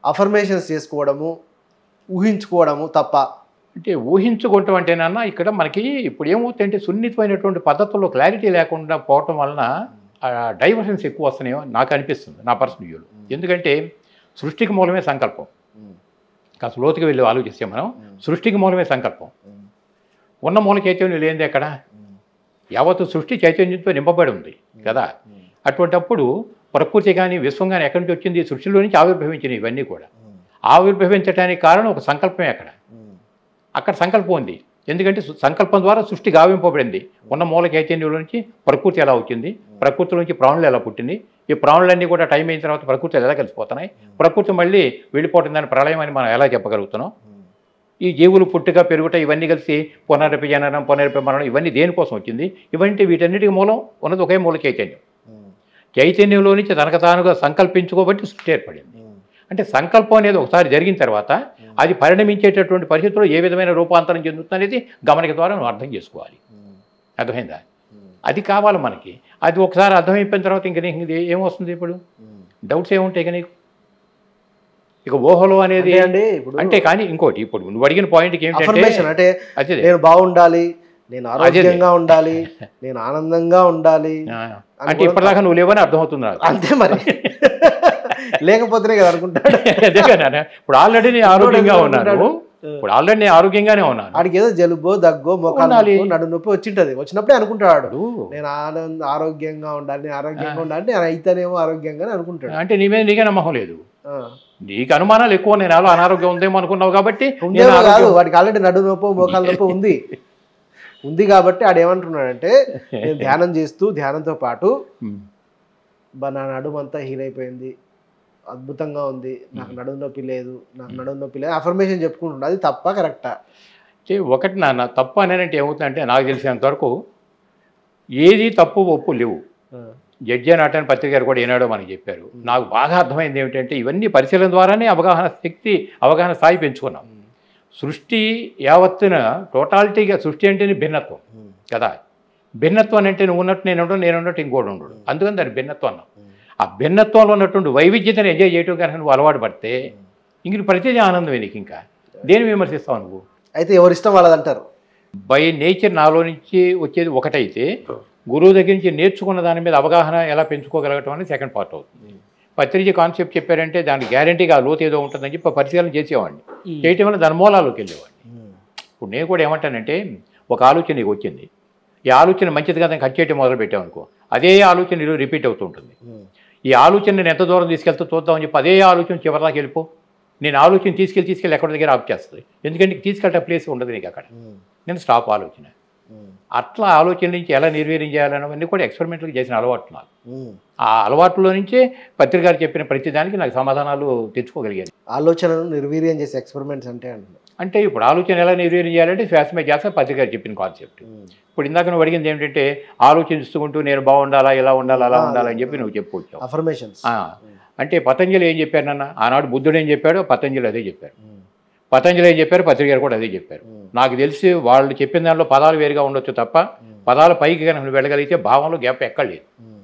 Affirmations చేసుకోవడము ఊహించుకోవడము తప్ప అంటే ఊహించుకోవటం అంటేనన్నా ఇక్కడ మనకి ఇప్పుడు ఏమవుతుందంటే సున్నితమైనటువంటి పద్ధతుల్లో క్లారిటీ లేకుండా పోవటం వలన డైవర్షన్స్ ఎక్కువ వస్తున్నాయో నాకు అనిపిస్తుంది నా పర్సనల్ వ్యూలో ఎందుకంటే సృష్టికి మూలమే సంకల్పం కాస్త లోతుగా వెళ్ళి ఆలోచిస్తే మనం సృష్టికి మూలమే సంకల్పం ఉన్న మూల చైతన్యం లేనిది ఎక్కడ యావత్తు సృష్టి చైతన్యంతో నింపబడి ఉంది కదా అటువంటప్పుడు ప్రకృతి కానీ విశ్వం కానీ ఎక్కడి నుంచి వచ్చింది సృష్టిలో నుంచి ఆవిర్భవించినవి ఇవన్నీ కూడా ఆవిర్భవించడానికి కారణం ఒక సంకల్పమే అక్కడ అక్కడ సంకల్పం ఉంది ఎందుకంటే సు- సంకల్పం ద్వారా సృష్టి గావింపబడింది ఉన్న మూల చైతన్యంలో నుంచి ప్రకృతి ఎలా వచ్చింది ప్రకృతి నుంచి ప్రాణులు ఎలా పుట్టింది ఈ ప్రాణులన్నీ కూడా టైం అయిన తర్వాత ప్రకృతి ఎలా కలిసిపోతున్నాయి ప్రకృతి మళ్ళీ వెళ్ళిపోవటం దాని ప్రళయం అని మనం ఎలా చెప్పగలుగుతున్నాం ఈ జీవులు పుట్టుక పెరుగుట ఇవన్నీ కలిసి పునరపి జననం పునరపి మరణం ఇవన్నీ దేనికోసం వచ్చింది ఇవన్నీ వీటన్నిటికి మూలం ఉన్నది ఒకే మూల చైతన్యం చైతన్యంలో నుంచి తనకు తానుగా సంకల్పించుకోబట్టి సృష్టి ఏర్పడింది అంటే సంకల్పం అనేది ఒకసారి జరిగిన తర్వాత అది పరిణమించేటటువంటి పరిస్థితుల్లో ఏ విధమైన రూపాంతరం చెందుతుంది అనేది గమనిక ద్వారా నువ్వు అర్థం చేసుకోవాలి అర్థమైందా అది కావాలి మనకి అది ఒకసారి అర్థమైపోయిన తర్వాత ఇంక నీకు ఇది ఏమొస్తుంది ఇప్పుడు డౌట్స్ ఏముంటాయి ఇక నీకు ఇక ఊహలో అనేది అంటే అండి ఇప్పుడు అంటే కానీ ఇంకోటి ఇప్పుడు నువ్వు అడిగిన పాయింట్కి ఏమిటంటే అఫర్మేషన్ అంటే అదే నేను బాగుండాలి నేను ఆరోగ్యంగా ఉండాలి నేను ఆనందంగా ఉండాలి ఆ, అంటే ఇప్పటిదాకా నువ్వు లేవని అర్థమవుతుంది నాకు అంతే మరి లేకపోతేనే కదా అనుకుంటాడు అదే కదా ఇప్పుడు ఆల్రెడీ నేను ఆరోగ్యంగా ఉన్నాను ఇప్పుడు ఆల్రెడీ నేను ఆరోగ్యంగానే ఉన్నాను ఆడికి ఏదో జలుబో దగ్గో మొక్కలు ఉండాలి. నొప్పో, నడు నొప్పి వచ్చింటది వచ్చినప్పుడే అనుకుంటాడు ఇప్పుడు నేను ఆనంద ఆరోగ్యంగా ఉండాలి నేను ఆరోగ్యంగా ఉండాలి నేను అయితేనేమో ఆరోగ్యంగా అని అనుకుంటాడు అంటే నీ మీద నీకే నమ్మకం లేదు ఆ. నీకు అనుమానాలు ఎక్కువ నేను అలా అనారోగ్యం ఉందేమో అనుకున్నావు కాబట్టి నేను ఉందేమో కాదు ఆరోగ్యం- వాడికి ఆల్రెడీ నడు నొప్పో మోకాలు నొప్పి ఉంది ఉంది కాబట్టి ఆడు ఏమంటున్నాడంటే నేను ధ్యానం చేస్తూ ధ్యానంతో పాటు ఉమ్. బా నా నడుము అంతా హీల్ అయిపోయింది అద్భుతంగా ఉంది నాకు నడుము నొప్పి లేదు నాకు నడుము నొప్పి లేదు అఫర్మేషన్ చెప్పుకుంటున్నా అది తప్ప కరెక్టా అంటే ఒకటి నాన్న తప్పు అనేనంటే ఏమవుతుందంటే నాకు తెలిసినంత వరకు ఏది తప్పు ఒప్పు లేవు జడ్జి నాటని పత్రిక గారు కూడా ఏనాడో మనకి చెప్పారు నాకు బాగా అర్థమైంది ఏమిటంటే ఇవన్నీ పరిశీలన ద్వారానే అవగాహన శక్తి అవగాహన స్థాయి పెంచుకున్నాం సృష్టి యావత్తున టోటాలిటీగా సృష్టి అంటేనే భిన్నత్వం కదా భిన్నత్వం అంటే నువ్వు ఉన్నట్టు నేను ఉండడు నేను ఉన్నట్టు ఇంకోటి ఉండడు అందుకని దాన్ని భిన్నత్వం అన్నాం ఆ భిన్నత్వంలో ఉన్నటువంటి వైవిధ్యతను ఎంజాయ్ చేయటం కనుక నువ్వు అలవాటు పడితే ఇంక ప్రతిదీ ఆనందమే నీకు ఇంకా దేని విమర్శిస్తావు నువ్వు అయితే ఎవరిష్టం వాళ్ళది అంటారు బై నేచర్ నాలో నుంచి వచ్చేది ఒకటైతే గురువు దగ్గర నుంచి నేర్చుకున్న దాని మీద అవగాహన ఎలా పెంచుకోగలగటం అనేది సెకండ్ పార్ట్ అవుతుంది పత్రిజీ కాన్సెప్ట్ చెప్పారంటే దానికి గ్యారంటీగా ఆ లోతు ఏదో ఉంటుందని చెప్పి పరిశీలన చేసేవాడిని చేయటం వల్ల దాని మూలాల్లోకి వెళ్ళేవాడిని ఇప్పుడు నేను కూడా ఏమంటానంటే ఒక ఆలోచన నీకు వచ్చింది ఈ ఆలోచన మంచిది కదా కట్ చేయటం మొదలు పెట్టామనుకో అదే ఆలోచన ఈరోజు రిపీట్ అవుతుంటుంది ఈ ఆలోచన నేను ఎంత దూరం తీసుకెళ్తే చూద్దామని చెప్పి అదే ఆలోచన చివరిదాకా వెళ్ళిపో నేను ఆలోచన తీసుకెళ్ళి తీసుకెళ్ళి ఎక్కడ దగ్గర ఆఫ్ చేస్తుంది ఎందుకంటే నీకు తీసుకెళ్ళే ప్లేస్ ఉండదు నీకు అక్కడ నేను స్టాప్ ఆలోచన అట్లా ఆలోచన నుంచి ఎలా నిర్వీర్యం చేయాలన్నవన్నీ కూడా ఎక్స్పెరిమెంట్లు చేసిన అలవాటు నాకు ఆ అలవాటులో నుంచే పత్రికారు చెప్పిన ప్రతి దానికి నాకు సమాధానాలు తెచ్చుకోగలిగాను ఆలోచనను నిర్వీర్యం చేసే ఎక్స్పెరిమెంట్స్ అంటే అంటున్నా అంటే ఇప్పుడు ఆలోచన ఎలా నిర్వీర్యం చేయాలంటే శ్వాస మీద చేస్తా పత్రికారు చెప్పిన కాన్సెప్ట్ ఇప్పుడు ఇందాక నువ్వు అడిగింది ఏంటంటే ఆలోచిస్తుంటూ నేను బాగుండాలా ఇలా ఉండాలా అలా ఉండాలా అని చెప్పి నువ్వు చెప్పుకొచ్చావు అఫర్మేషన్స్ ఆ, అంటే పతంజలి ఏం చెప్పారు నాన్న ఆనాడు బుద్ధుడు ఏం చెప్పాడో పతంజలి అదే చెప్పారు పతంజలి ఏం చెప్పారు పత్రికారు కూడా అదే చెప్పారు నాకు తెలిసి వాళ్ళు చెప్పిన దానిలో పదాలు వేరుగా ఉండొచ్చు తప్ప పదాల పైకి కనుక నువ్వు వెళ్ళగలిగితే భావంలో గ్యాప్ ఎక్కడలేదు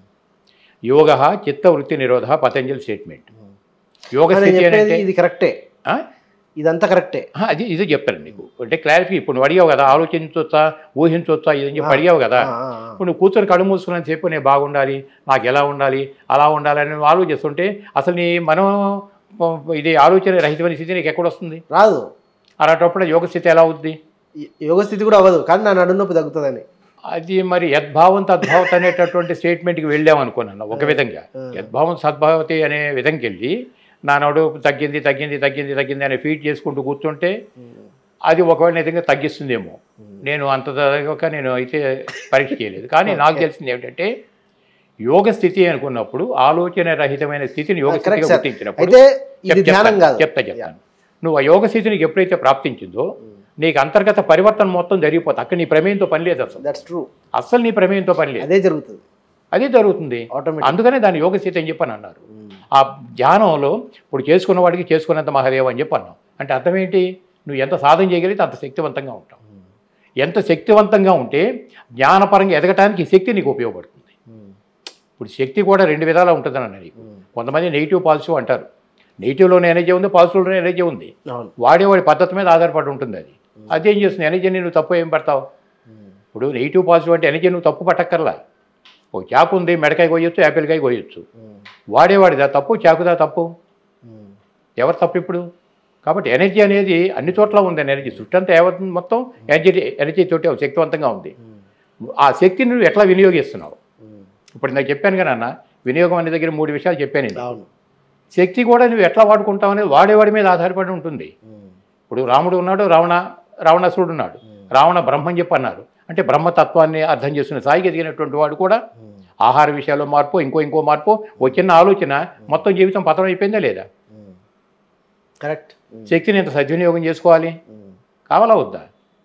యోగ చిత్త వృత్తి నిరోధ పతంజలి స్టేట్మెంట్ యోగ నేను స్థితి చెప్పేది అంటే ఇది కరెక్టే ఆ? ఇదంతా కరెక్టే ఆ, అది ఇది చెప్తాను నీకు అంటే క్లారిఫై ఇప్పుడు నువ్వు అడిగావు కదా ఆలోచించవచ్చా ఊహించవచ్చా ఇదని చెప్పి అడిగావు కదా ఆ, ఆ, ఆ. ఇప్పుడు నువ్వు కూర్చొని కళ్ళు మూసుకున్నంత సేపు నేను బాగుండాలి నాకు ఎలా ఉండాలి అలా ఉండాలి అని నువ్వు ఆలోచిస్తుంటే అసలు నీ మనం ఇది ఆలోచన రహితమైన స్థితి నీకు ఎక్కడ వస్తుంది రాదు అలాంటప్పుడు యోగ స్థితి ఎలా అవుద్ది ఈ- యోగ స్థితి కూడా అవ్వదు కానీ నా నడుము నొప్పి తగ్గుతుందని అది మరి యద్భావం తద్భావత అనేటటువంటి స్టేట్మెంట్కి వెళ్ళామనుకున్నాను ఒక విధంగా యద్భావం సద్భావతి అనే విధంకి వెళ్ళి నా నడుపు తగ్గింది తగ్గింది తగ్గింది తగ్గింది అనే ఫీట్ చేసుకుంటూ కూర్చుంటే అది ఒకవేళ నిజంగా తగ్గిస్తుందేమో నేను అంత తగ్గక నేను అయితే పరీక్ష చేయలేదు కానీ నాకు తెలిసింది ఏమిటంటే యోగ స్థితి అనుకున్నప్పుడు ఆలోచన రహితమైన స్థితిని యోగ కరెక్ట్ స్థితిగా సార్ గుర్తించినప్పుడు అయితే ఇది చెప్- ధ్యానం చెప్తాను, కాదు చెప్తా చెప్తాను నువ్వు ఆ యోగ స్థితిని ఎప్పుడైతే ప్రాప్తించిందో నీకు అంతర్గత పరివర్తన మొత్తం జరిగిపోతుంది అక్కడ నీ ప్రమేయంతో పని లేదు అసలు దట్స్ ట్రూ అస్సలు నీ ప్రమేయంతో పని లేదు అదే జరుగుతుంది అదే జరుగుతుంది ఆటోమేటిక్ అందుకనే దాని యోగ స్థితి అని చెప్పని అన్నారు ఆ ధ్యానంలో ఇప్పుడు చేసుకున్న వాడికి చేసుకున్నంత మహాదేవ అని చెప్పి అన్నాం అంటే అర్థం ఏంటి నువ్వు ఎంత సాధన చేయగలిగితే అంత శక్తివంతంగా ఉంటావు ఎంత శక్తివంతంగా ఉంటే జ్ఞానపరంగా ఎదగటానికి ఈ శక్తి నీకు ఉపయోగపడుతుంది ఇప్పుడు శక్తి కూడా రెండు విధాలా ఉంటుందని అన్న నీకు కొంతమంది నెగిటివ్ పాజిటివ్ అంటారు నెగిటివ్లోనే ఎనర్జీ ఉంది పాజిటివ్లోనే ఎనర్జీ ఉంది అవును వాడేవాడి పద్ధతి మీద ఆధారపడి ఉంటుంది అది అదేం చేస్తుంది ఎనర్జీని నువ్వు తప్పు ఏం పడతావు ఉమ్. ఇప్పుడు నెగిటివ్ పాజిటివ్ అంటే ఎనర్జీ నువ్వు తప్పు పట్టక్కర్లా ఒక చాకు ఉంది మెడకాయ కొయ్యొచ్చు యాపిల్కాయ కొయ్యొచ్చు ఉమ్. వాడేవాడిదా తప్పు చాకుదా తప్పు ఉమ్. ఎవరు తప్పు ఇప్పుడు కాబట్టి ఎనర్జీ అనేది అన్ని చోట్ల ఉంది ఎనర్జీ చుట్టంతా ఏమవుతుంది మొత్తం ఎనర్జీ ఎనర్జీ తోటి శక్తివంతంగా ఉంది ఉమ్. ఆ శక్తిని నువ్వు ఎట్లా వినియోగిస్తున్నావు ఉమ్. ఇప్పుడు నాకు చెప్పాను కదా అన్న వినియోగం అనే దగ్గర మూడు విషయాలు చెప్పాను నేను. అవును శక్తి కూడా నువ్వు ఎట్లా వాడుకుంటావు అనేది వాడేవాడి మీద ఆధారపడి ఉంటుంది ఉమ్. ఇప్పుడు రాముడు ఉన్నాడు రావణ రావణాసురుడు ఉన్నాడు రావణ బ్రహ్మం చెప్పి అన్నారు అంటే బ్రహ్మతత్వాన్ని అర్థం చేసుకునే స్థాయికి ఎదిగినటువంటి వాడు కూడా ఉమ్. ఆహార విషయాల్లో మార్పు ఇంకో ఇంకో మార్పు వచ్చిన ఆలోచన మొత్తం జీవితం పతనం అయిపోయిందా లేదా ఉమ్. కరెక్ట్ ఉమ్. శక్తిని ఎంత సద్వినియోగం చేసుకోవాలి ఉమ్. కావాలా వద్దా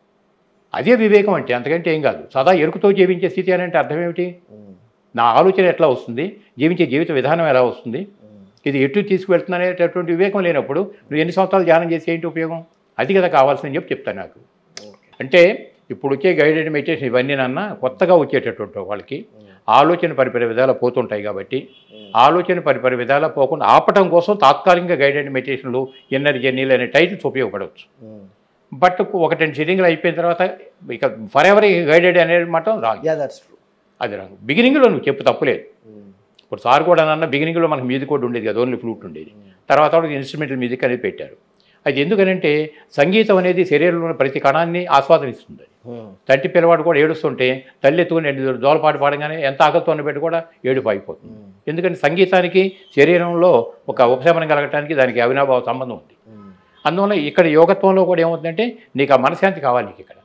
అదే వివేకం అంటే అంతకంటే ఏం కాదు సదా ఎరుకుతో జీవించే స్థితి అని అంటే అర్థం ఏమిటి ఉమ్. నా ఆలోచన ఎట్లా వస్తుంది జీవించే జీవిత విధానం ఎలా వస్తుంది ఉమ్. ఇది ఎటు తీసుకువెళ్తుందనేటటువంటి వివేకం లేనప్పుడు నువ్వు ఎన్ని సంవత్సరాలు ధ్యానం చేసి ఏంటి ఉపయోగం అది కదా కావాల్సిందని చెప్పి చెప్తాను నాకు ఓకే అంటే ఇప్పుడు వచ్చే గైడెడ్ మెడిటేషన్ ఇవన్నీ నాన్న కొత్తగా వచ్చేటటువంటి వాళ్ళకి ఉమ్. ఆలోచన పరిపరి విధాలు పోతుంటాయి కాబట్టి ఉమ్. ఆలోచన పరిపరి విధాలు పోకుండా ఆపటం కోసం తాత్కాలికంగా గైడెడ్ మెడిటేషన్లు ఎన్నర్ జర్నీలు అనే టైటిల్స్ ఉపయోగపడవచ్చు ఉమ్. బట్ ఒక రెండు సిట్టింగ్లు అయిపోయిన తర్వాత ఇక ఫర్ ఎవర్ గైడెడ్ అనేది మాత్రం రాంగ్ యా దట్స్ ట్రూ అది రాంగ్ బిగినింగ్లో నువ్వు చెప్పు తప్పులేదు ఉమ్. ఇప్పుడు సార్ కూడా అన్న బిగినింగ్లో మనకు మ్యూజిక్ కూడా ఉండేది కదా ఓన్లీ ఫ్లూట్ ఉండేది తర్వాత వాళ్ళకి ఇన్స్ట్రుమెంటల్ మ్యూజిక్ అనేది పెట్టారు అది ఎందుకనంటే సంగీతం అనేది శరీరంలో ఉన్న ప్రతి కణాన్ని ఆస్వాదనిస్తుంది ఉమ్. తంటి పిల్లవాడు కూడా ఏడుస్తుంటే తల్లి ఎత్తుకుని రెండు జోలపాటు పాడగానే ఎంత ఆకలితో పెట్టి కూడా ఏడుపు అయిపోతుంది ఉమ్. ఎందుకంటే సంగీతానికి శరీరంలో ఒక ఉపశమనం కలగటానికి దానికి అవినాభావ సంబంధం ఉంది ఉమ్. అందువల్ల ఇక్కడ యోగత్వంలో కూడా ఏమవుతుందంటే నీకు ఆ మనశ్శాంతి కావాలి నీకు ఇక్కడ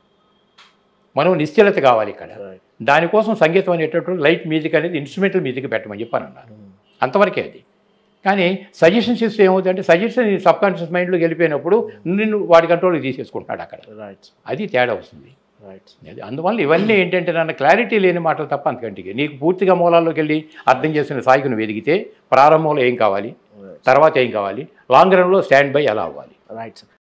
మనం నిశ్చలత కావాలి ఇక్కడ రైట్ దానికోసం సంగీతం అనేటటువంటి లైట్ మ్యూజిక్ అనేది ఇన్స్ట్రుమెంటల్ మ్యూజిక్ పెట్టమని చెప్పాను అన్నారు ఉమ్. అంతవరకే అది కానీ సజెషన్స్ ఇస్తే ఏమవుతుందంటే సజెషన్ సబ్ కాన్షియస్ మైండ్లోకి వెళ్ళిపోయినప్పుడు నిన్ను వాడి కంట్రోల్కి తీసేసుకుంటున్నాడు అక్కడ రైట్ అది తేడా వస్తుంది రైట్ అది అందువల్ల ఇవన్నీ ఏంటంటే నన్ను క్లారిటీ లేని మాటలు తప్ప అంతకంటే నీకు పూర్తిగా మూలాల్లోకి వెళ్ళి అర్థం చేసిన స్థాయికి నువ్వు ఎదిగితే ప్రారంభంలో ఏం కావాలి రైట్ తర్వాత ఏం కావాలి లాంగ్ రన్లో స్టాండ్ బై ఎలా అవ్వాలి రైట్ సార్